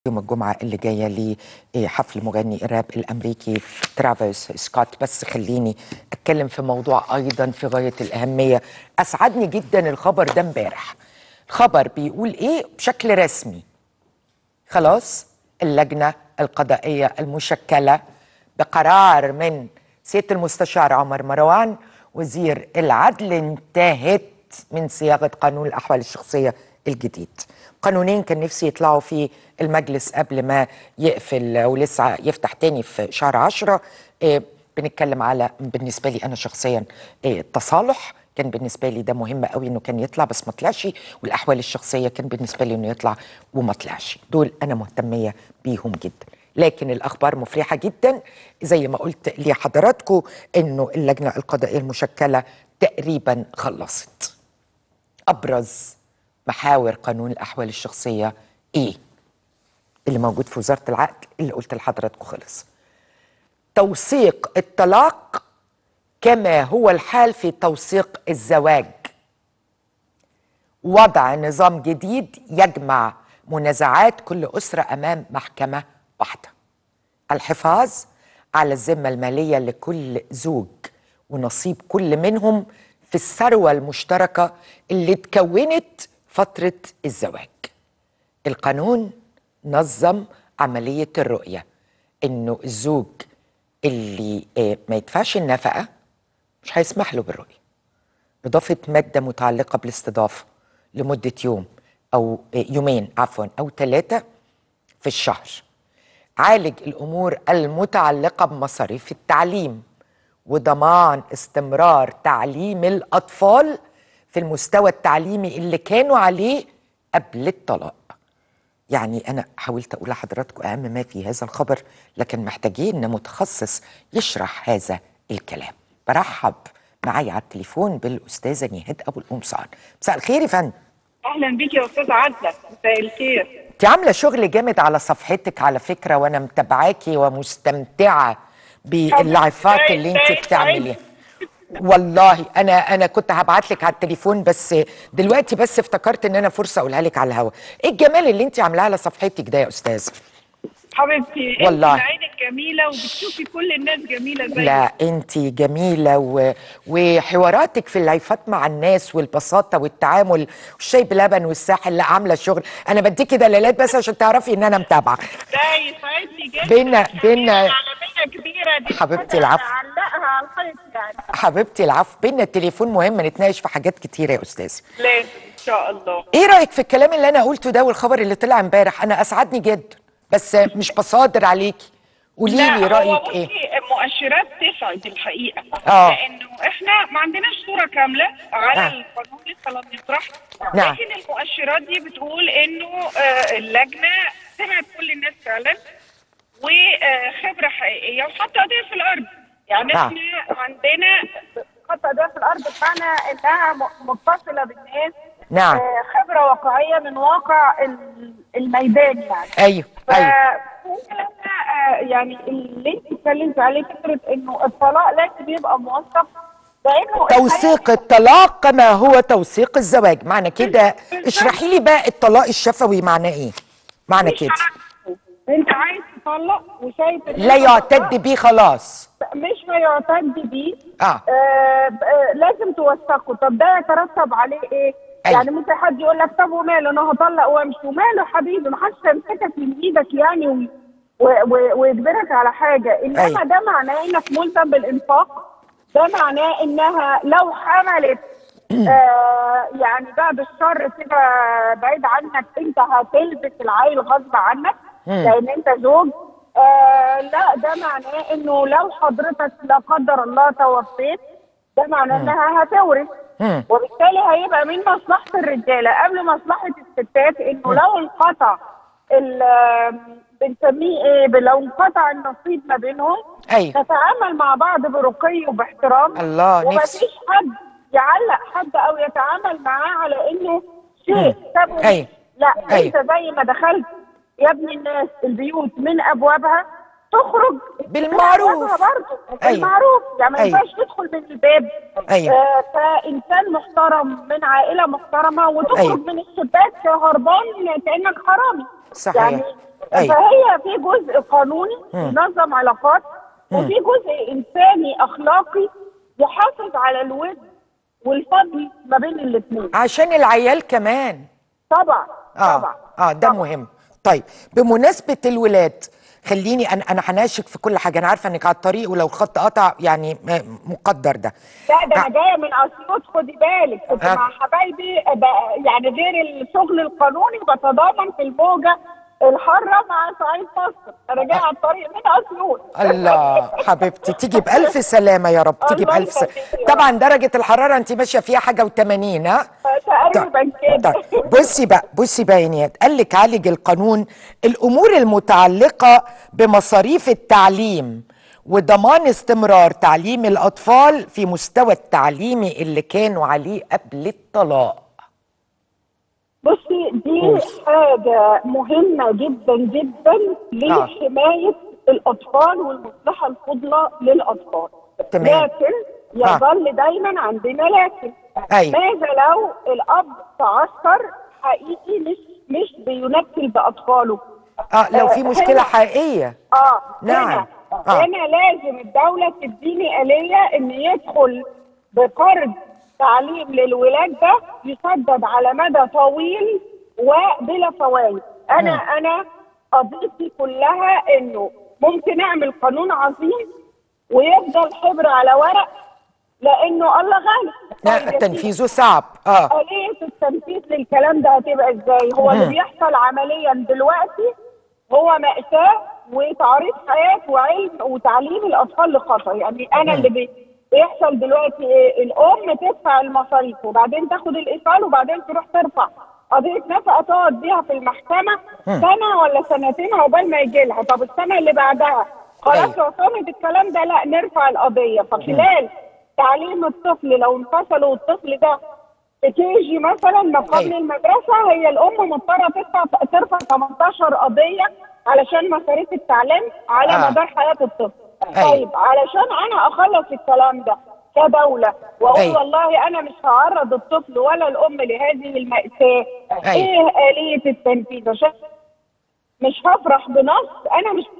يوم الجمعة اللي جاية لحفل مغني الراب الأمريكي ترافيس سكوت بس خليني أتكلم في موضوع أيضا في غاية الأهمية أسعدني جدا الخبر ده امبارح خبر بيقول إيه بشكل رسمي خلاص اللجنة القضائية المشكلة بقرار من سيادة المستشار عمر مروان وزير العدل انتهت من صياغة قانون الأحوال الشخصية الجديد قانونين كان نفسي يطلعوا في المجلس قبل ما يقفل ولسه يفتح تاني في شهر عشرة إيه بنتكلم على بالنسبة لي أنا شخصيا إيه التصالح كان بالنسبة لي ده مهم قوي إنه كان يطلع بس ما طلعش والأحوال الشخصية كان بالنسبة لي إنه يطلع وما طلعش دول أنا مهتمية بيهم جدا لكن الأخبار مفرحة جدا زي ما قلت لحضراتكم إنه اللجنة القضائية المشكلة تقريبا خلصت أبرز محاور قانون الأحوال الشخصية إيه؟ اللي موجود في وزارة العقل اللي قلت لحضراتكم خلص توثيق الطلاق كما هو الحال في توثيق الزواج وضع نظام جديد يجمع منازعات كل أسرة أمام محكمة واحدة الحفاظ على الذمة المالية لكل زوج ونصيب كل منهم في الثروة المشتركة اللي اتكونت فترة الزواج القانون نظم عملية الرؤية انه الزوج اللي آه، ما يدفعش النفقة مش هيسمح له بالرؤية إضافة مادة متعلقة بالاستضافة لمدة يوم أو آه، يومين عفوا أو ثلاثة في الشهر عالج الأمور المتعلقة بمصاريف التعليم وضمان استمرار تعليم الأطفال في المستوى التعليمي اللي كانوا عليه قبل الطلاق يعني أنا حاولت أقول لحضراتكم أهم ما في هذا الخبر لكن محتاجين متخصص يشرح هذا الكلام برحب معايا على التليفون بالأستاذة نهاد أبو القمصان مساء الخير يا فندم اهلا بيك يا استاذ عزه مساء الخير انت عامله شغل جامد على صفحتك على فكره وانا متابعاكي ومستمتعه باللايفات اللي انت بتعمليها والله انا انا كنت هبعت لك على التليفون بس دلوقتي بس افتكرت ان انا فرصه اقولها لك على الهوا ايه الجمال اللي انت عاملاه على صفحتك ده يا استاذ حبيبتي والله. انت عينك جميله وبتشوفي كل الناس جميله زي لا انت جميله و... وحواراتك في اللايفات مع الناس والبساطه والتعامل والشاي بلبن والساحل لا عامله شغل انا بديكي دلالات بس عشان تعرفي ان انا متابعه ده يسعدني جدا بينا- بينا- عالميه كبيره دي حبيبتي حاجة العفو. اعلقها على الخيط يعني حبيبتي العفو بينا التليفون مهم نتناقش في حاجات كتيره يا استاذ لازم ان شاء الله ايه رايك في الكلام اللي انا قلته ده والخبر اللي طلع امبارح انا اسعدني جدا بس مش بصادر عليكي قولي لي لا، هو رايك بصي، ايه مؤشرات تسعد الحقيقه آه. لانه احنا ما عندناش صوره كامله على آه. القانون لسه لم يطرح نعم. لكن المؤشرات دي بتقول انه آه، اللجنه سمعت كل الناس فعلا وخبره حقيقيه وحط ايديها في الارض يعني آه. احنا عندنا حط ايديها في الارض بمعنى انها م- متصله بالناس نعم. آه، خبره واقعيه من واقع ال- الميدان يعني ايوه ايوه ف- آه، يعني اللي انت اتكلمت عليه فكره انه الطلاق لازم يبقى موثق لانه توثيق الطلاق كما هو توثيق الزواج معنى كده اشرحي لي بقى الطلاق الشفوي معناه ايه معنى مش كده عارفه. انت عايز تطلق وشايف إن لا أنت يعتد بيه خلاص طلقت، مش هيعتد بيه آه. آه ب- آه لازم توثقه طب ده يترتب عليه ايه؟ أيوة. يعني ممكن حد يقول لك طب وماله انا هطلق وامشي وماله حبيبي ما حدش هيمسكك من ايدك يعني و- و- و- ويجبرك على حاجه انما أيوة. ده معناه انك ملزم بالانفاق ده معناه انها لو حملت آه يعني بعد الشر كده بعيد عنك انت هتلبس العيل غصب عنك لان انت زوج آه لا ده معناه انه لو حضرتك لا قدر الله توفيت ده معناه انها هتورث مم. وبالتالي هيبقى من مصلحه الرجاله قبل مصلحه الستات انه لو انقطع ال- بنسميه ايه لو انقطع النصيب ما بينهم ايوه نتعامل مع بعض برقي وباحترام الله، ومفيش نفسي. حد يعلق حد او يتعامل معاه على انه شيء سابه أيوة. لا أيوة. انت زي ما دخلت يا ابن الناس البيوت من ابوابها تخرج بالمعروف. برضه أيوة. بالمعروف يعني ما أيوة. ينفعش تدخل من الباب أيوة. آه كانسان محترم من عائله محترمه وتخرج أيوة. من الشباك هربان كانك حرامي صحيح. يعني أيوة. فهي في جزء قانوني ينظم علاقات وفي جزء انساني اخلاقي يحافظ على الود والفضل ما بين الاثنين عشان العيال كمان طبعا اه طبعا اه ده طبعاً. مهم طيب بمناسبه الولاد خليني انا انا هناشك في كل حاجه انا عارفه انك على الطريق ولو الخط قطع يعني م- مقدر ده لا ده آه. انا جايه من اسيوط خدي بالك كنت آه. مع حبايبي ب- يعني غير الشغل القانوني بتضامن في الموجه الحاره مع صعيد مصر انا جايه على الطريق من اسيوط الله حبيبتي تيجي بألف سلامة يا رب تيجي الله بألف سلامة يخليك يا رب. طبعا درجة الحرارة انت ماشية فيها حاجة و80 ها تقريبا كده طيب بصي بقى بصي بقى يا نياد قال لك عالج القانون الامور المتعلقه بمصاريف التعليم وضمان استمرار تعليم الاطفال في مستوى التعليمي اللي كانوا عليه قبل الطلاق بصي دي قولي. حاجة مهمة جدا جدا لحماية الأطفال والمصلحة الفضلى للأطفال تمام. لكن يظل دايما عندنا لكن أيوة. ماذا لو الأب تعثر حقيقي مش مش بينكل بأطفاله اه لو في آه، مشكله هنا- حقيقيه اه نعم. هنا آه. هنا لازم الدولة تديني آلية إن يدخل بقرض تعليم للولاد ده يسدد على مدى طويل وبلا فوائد. أنا أنا قضيتي كلها إنه ممكن أعمل قانون عظيم ويفضل حبر على ورق لأنه الله غالب. لا طيب يا سيدي، تنفيذه صعب اه آلية التنفيذ للكلام ده هتبقى ازاي؟ هو اللي بيحصل عمليا دلوقتي هو مأساة وتعريض حياة وعلم وتعليم الأطفال لخطر، يعني أنا اللي بي بيحصل دلوقتي إيه؟ الأم تدفع المصاريف وبعدين تاخد الإيصال وبعدين تروح ترفع قضية نفقة تقعد بيها في المحكمة سنة ولا سنتين عقبال ما يجي لها، طب السنة اللي بعدها خلاص أيوة. لو صامت الكلام ده لا نرفع القضية، فخلال تعليم الطفل لو انفصلوا والطفل ده في كي جي مثلا ما قبل أيوة. المدرسه هي الام مضطره تدفع ترفع 18 قضيه علشان مصاريف التعليم على آه. مدار حياه الطفل. أيوة. طيب علشان انا اخلص الكلام ده كدوله واقول أيوة. والله انا مش هعرض الطفل ولا الام لهذه الماساه. أيوة. ايه اليه التنفيذ عشان مش هفرح بنص انا مش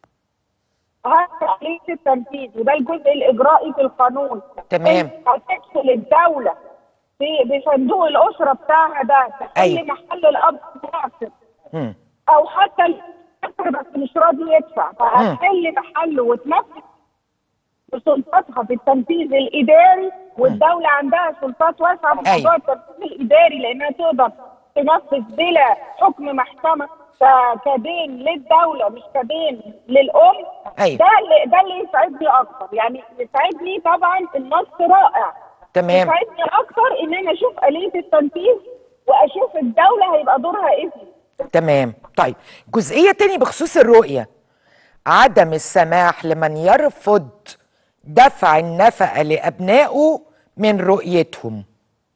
هفرح آلية التنفيذ وده الجزء الاجرائي في القانون. تمام. انت هتدخل الدوله في بصندوق الاسره بتاعها ده تحل أيوة. محل الاب المعصر مم. او حتى المعصر بس مش راضي يدفع فهتحل محله وتنفذ بسلطاتها في التنفيذ الاداري والدوله عندها سلطات واسعه في أيوة. موضوع التنفيذ الاداري لانها تقدر تنفذ بلا حكم محكمه ك- كدين للدوله مش كدين للام أيوة. ده اللي ده اللي يسعدني اكتر يعني يسعدني طبعا النص رائع تمام يساعدني اكتر ان انا اشوف اليه التنفيذ واشوف الدوله هيبقى دورها ايه فيه. تمام طيب جزئية تاني بخصوص الرؤية عدم السماح لمن يرفض دفع النفقة لأبنائه من رؤيتهم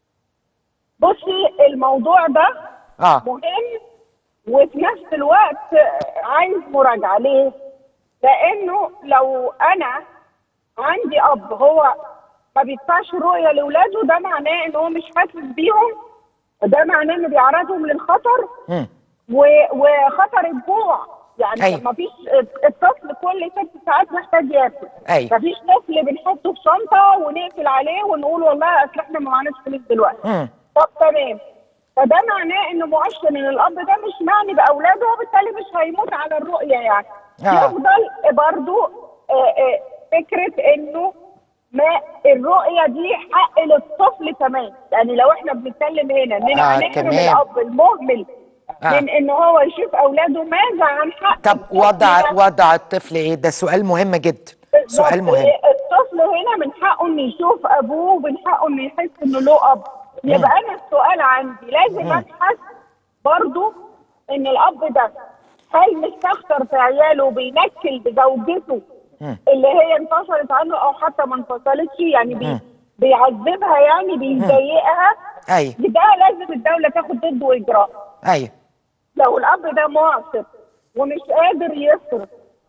بصي الموضوع ده اه مهم وفي نفس الوقت عايز مراجعه ليه؟ لانه لو انا عندي اب هو ما بيدفعش الرؤيه لاولاده ده معناه ان هو مش حاسس بيهم ده معناه انه بيعرضهم للخطر مم. و- وخطر الجوع يعني أيوة. ما فيش الطفل كل ست ساعات محتاج ياكل أيوة. ما فيش طفل بنحطه في شنطه ونقفل عليه ونقول والله اصل احنا ما معناش فلوس دلوقتي مم. طب تمام فده معناه انه مؤشر ان الاب ده مش معني باولاده وبالتالي مش هيموت على الرؤيه يعني آه. يفضل برضو آه، آه، فكره انه ما الرؤيه دي حق للطفل كمان يعني لو احنا بنتكلم هنا اننا آه، هنحرم تمام. الاب المهمل آه. من ان هو يشوف اولاده ماذا عن حق طب الطفل وضع ده؟ وضع الطفل ايه ده سؤال مهم جدا سؤال بالظبط. مهم الطفل هنا من حقه انه يشوف ابوه ومن حقه انه يحس انه له اب يبقى انا السؤال عندي لازم ابحث برضو ان الاب ده هل مستخسر في عياله وبينكل بزوجته اللي هي انفصلت عنه او حتى ما انفصلتش يعني بي بيعذبها يعني بيضايقها ايوه ده لازم الدوله تاخد ضده اجراء ايوه لو الاب ده معصر ومش قادر يصرف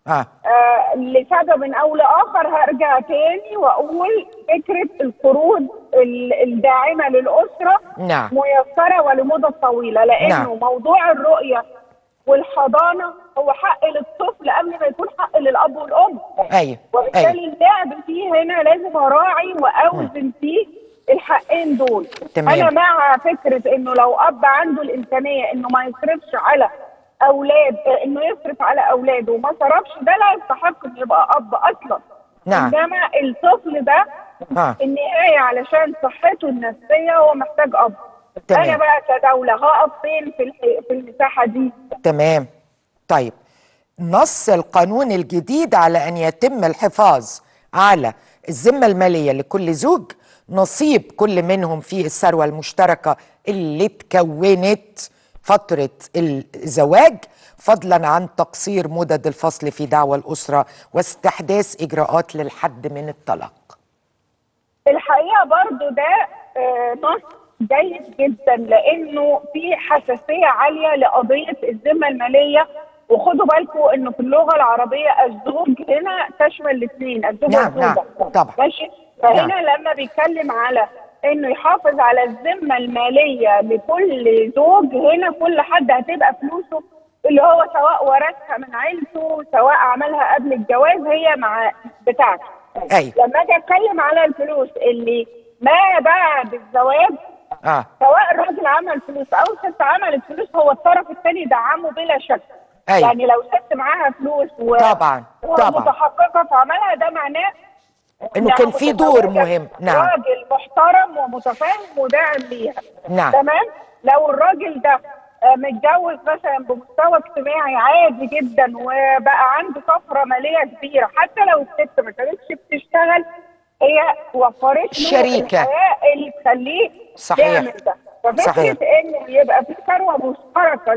اه آه لسبب او لاخر هرجع تاني واقول فكره القروض ال- الداعمه للاسره نعم. ميسره ولمده طويله لانه نعم. موضوع الرؤيه والحضانه هو حق للطفل قبل ما يكون حق للاب والام ايوه وبالتالي ايوه اللعب فيه هنا لازم اراعي واوزن فيه الحقين دول تمام. انا مع فكره انه لو اب عنده الامكانيه انه ما يصرفش على اولاد آه، انه يصرف على اولاده وما صرفش ده لا يستحق انه يبقى اب اصلا نعم. انما الطفل ده آه. في النهايه علشان صحته النفسيه هو محتاج اب تمام. انا بقى كدوله هقف فين في الح- في المساحه دي تمام طيب نص القانون الجديد على ان يتم الحفاظ على الذمه الماليه لكل زوج نصيب كل منهم في الثروه المشتركه اللي اتكونت فتره الزواج فضلا عن تقصير مدد الفصل في دعوى الاسره واستحداث اجراءات للحد من الطلاق الحقيقه برضو ده آه، نص جيد جدا لانه في حساسيه عاليه لقضيه الذمه الماليه وخدوا بالكم انه في اللغه العربيه الزوج هنا تشمل الاثنين الزوج نعم، والزوجه نعم، طبعا. ماشي فهنا نعم. لما بيتكلم على انه يحافظ على الذمه الماليه لكل زوج هنا كل حد هتبقى فلوسه اللي هو سواء ورثها من عيلته سواء عملها قبل الجواز هي مع بتاعته ايوه لما اجي اتكلم على الفلوس اللي ما بعد الزواج اه سواء الراجل عمل فلوس او الست عملت فلوس هو الطرف الثاني دعمه بلا شك أيوة. يعني لو ست معاها فلوس و... طبعاً، طبعاً. ومتحققه في عملها ده معناه إنه إنها كان في دور متزوجة مهم. نعم. راجل محترم ومتفاهم وداعم ليها نعم. تمام لو الراجل ده آه، متجوز مثلا بمستوى اجتماعي عادي جدا وبقى عنده طفره ماليه كبيره حتى لو الست ما كانتش بتشتغل هي وفرت له شريكة. الحياه اللي تخليه صحيح. يعمل ده ففكره صحيح. ان يبقى في ثروه مشتركه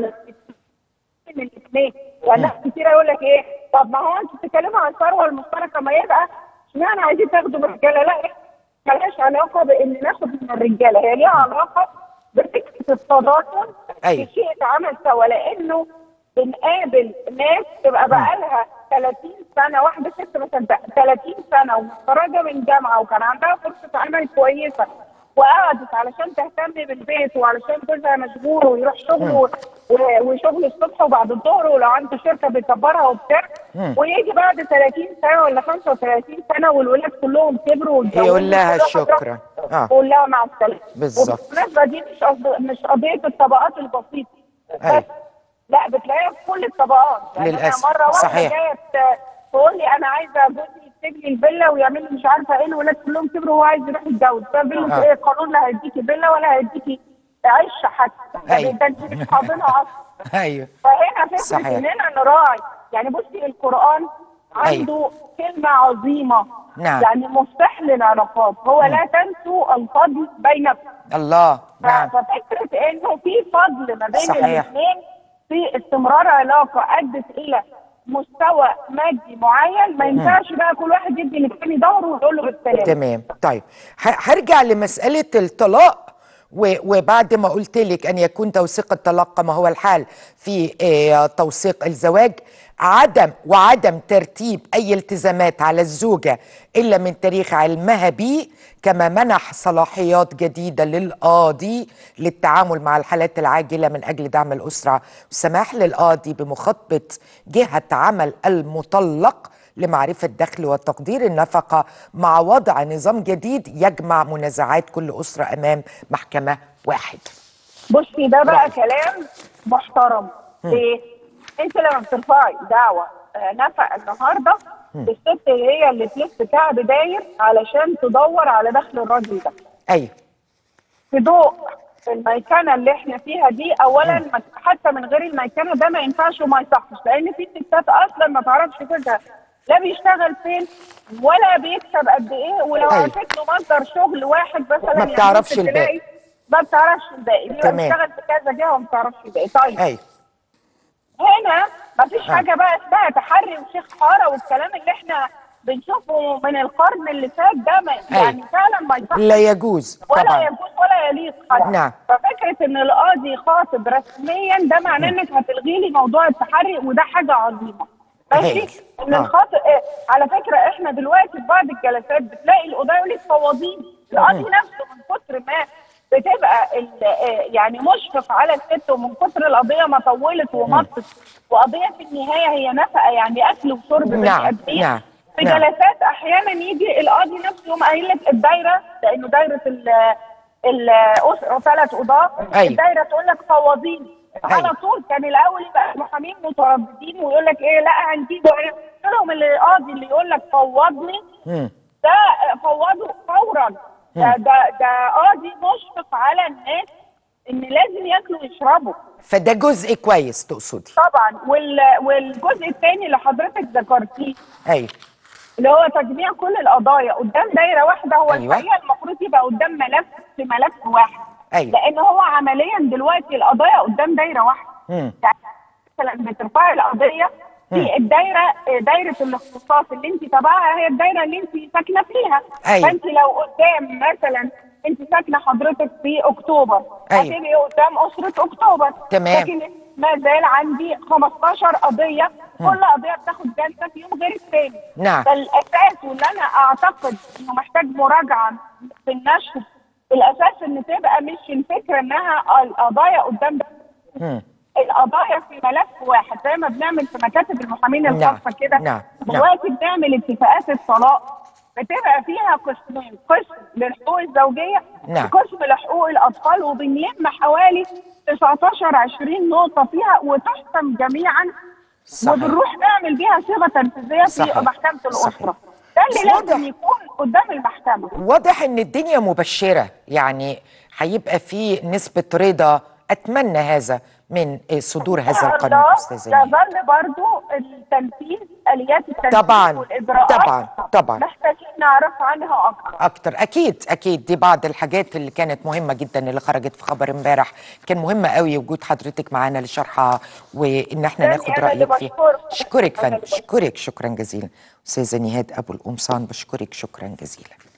من الاثنين والناس كتير يقول لك ايه طب ما هو انتوا بتتكلموا عن الثروه المشتركه ما يبقى اشمعنى عايزين تاخدوا من الرجاله لا ملهاش علاقه بان ناخد من الرجاله هي ليها علاقه بفكره التضامن أيوة. في شيء اتعمل سوا لانه بنقابل ناس تبقى بقالها 30 سنه واحده ست مثلا 30 سنه ومتخرجه من جامعه وكان عندها فرصه عمل كويسه وقعدت علشان تهتم بالبيت وعلشان جوزها مشغول ويروح شغله و- وشغل الصبح وبعد الظهر ولو عنده شركه بيكبرها وبتاع ويجي بعد 30 سنه ولا 35 سنه والولاد كلهم كبروا واتجوزوا يقول لها وكل واحد راح- شكرا. آه. يقول لها مع السلامه بالظبط. وبالمناسبه دي مش قصد- مش قضيه الطبقات البسيطه أيوة. بس لا بتلاقيها في كل الطبقات يعني للأسف. أنا مره واحده صحيح. جايه ت- تقول لي انا عايزه جوزي يكتب لي الفيلا ويعمل لي مش عارفه ايه الولاد كلهم كبروا وهو عايز يروح يتجوز فيلا آه. ايه القانون لا هيديكي فيلا ولا هيديكي عشه حتى أيوة. ده انت مش حاضنها اصلا ايوه فهنا فكره صحيح. اننا نراعي يعني بصي القران عنده كلمه عظيمه نعم. يعني مفتاح للعلاقات هو لا تنسوا الفضل بينكم الله ف- نعم ففكره انه في فضل ما بين صحيح. الاثنين في استمرار علاقه ادت الى مستوى مادي معين ما ينفعش بقى كل واحد يدي للتاني ظهره ويقول له بالسلامه تمام طيب ه- هرجع لمسألة الطلاق و- وبعد ما قلت لك أن يكون توثيق الطلاق كما هو الحال في آه، توثيق الزواج عدم وعدم ترتيب أي التزامات على الزوجة إلا من تاريخ علمها به كما منح صلاحيات جديدة للقاضي للتعامل مع الحالات العاجلة من أجل دعم الأسرة والسماح للقاضي بمخاطبة جهة عمل المطلق لمعرفة دخل وتقدير النفقة مع وضع نظام جديد يجمع منازعات كل أسرة أمام محكمة واحد بصي ده بقى رأيك. كلام محترم ليه؟ انت لما بترفعي دعوه آه، نفقه النهارده الست هي اللي تلف كعب داير علشان تدور على دخل الراجل ده أيوة في ضوء الميكنه اللي احنا فيها دي اولا ما- حتى من غير الميكنه ده ما ينفعش وما يصحش لان في ستات اصلا ما تعرفش جوزها لا بيشتغل فين ولا بيكسب قد ايه ولو أيوة. عرفت له مصدر شغل واحد مثلا ما بتعرفش ممكن الباقي. تلاقي- ما بتعرفش الباقي بيبقى تمام. بيشتغل في كذا جهه وما بتعرفش الباقي طيب أيوة هنا مفيش آه. حاجه بقى اسمها تحري وشيخ حاره والكلام اللي احنا بنشوفه من القرن اللي فات ده ما يعني فعلا ما يصحش لا يجوز ولا طبعا يجوز ولا يليق حتى نعم. ففكره ان القاضي خاطب رسميا ده معناه انك هتلغي لي موضوع التحري وده حاجه عظيمه ماشي هايل. ان آه. الخاطئ آه، على فكره احنا دلوقتي في بعض الجلسات بتلاقي القضاه يقول لك فواضين القاضي نفسه من كتر ما بتبقى ال- آه، يعني مشفق على الست ومن كتر القضيه ما طولت ومطت وقضيه في النهايه هي نفقه يعني اكل وشرب بني نعم، آدمين. نعم، في نعم. جلسات احيانا يجي القاضي نفسه يقوم قايل لك الدايره لانه دايره ال الاسره ثلاث قضاه أيوة. الدايره تقول لك فواضين على أيوة. طول كان الاول يبقى المحامين مترددين ويقول لك ايه لا هنجيبه إيه؟ قلت لهم اللي القاضي اللي يقول لك فوضني مم. ده فوضه فورا ده ده ده قاضي مشفق على الناس ان لازم ياكلوا ويشربوا فده جزء كويس تقصدي طبعا وال والجزء الثاني اللي حضرتك ذكرتيه ايوه اللي هو تجميع كل القضايا قدام دايره واحده هو أيوة. الحقيقه المفروض يبقى قدام ملف في ملف واحد أيوة. لان هو عمليا دلوقتي القضايا قدام دايره واحده مم. يعني مثلا بترفعي القضيه في الدايره دايره الاختصاص اللي انت تبعها هي الدايره اللي انت ساكنه فيها أيوة. فانت لو قدام مثلا انت ساكنه حضرتك في اكتوبر أيوة. هتبقي قدام اسره اكتوبر تمام. لكن ما زال عندي 15 قضيه كل قضيه بتاخد جلسه في يوم غير الثاني نعم. فالاساس واللي انا اعتقد انه محتاج مراجعه في النشر الاساس ان تبقى مش الفكره انها القضايا قدام مم. القضايا في ملف واحد زي ما بنعمل في مكاتب المحامين نعم، الخاصه كده نعم، نعم. دلوقتي بنعمل اتفاقات الطلاق بتبقى فيها قسمين قسم للحقوق الزوجيه نعم. وقسم لحقوق الاطفال وبنلم حوالي 19 20 نقطه فيها وتحكم جميعا صحيح. وبنروح نعمل بيها صيغه تنفيذيه صحيح. في محكمه صحيح. الاسره ده اللي بس لازم واضح. يكون قدام المحكمه واضح ان الدنيا مبشره يعني هيبقى في نسبه رضا اتمنى هذا من صدور هذا القانون الله استاذ نهاد. يظل برضو التنفيذ اليات التنفيذ طبعاً، والاجراءات طبعاً، طبعاً. محتاجين نعرف عنها اكتر اكتر اكيد اكيد دي بعض الحاجات اللي كانت مهمه جدا اللي خرجت في خبر امبارح كان مهمه قوي وجود حضرتك معانا لشرحها وان احنا يعني ناخد أنا اللي رايك فيها بشكرك. اشكرك أنا فندم اشكرك شكرا جزيلا استاذه نهاد ابو القمصان بشكرك شكرا جزيلا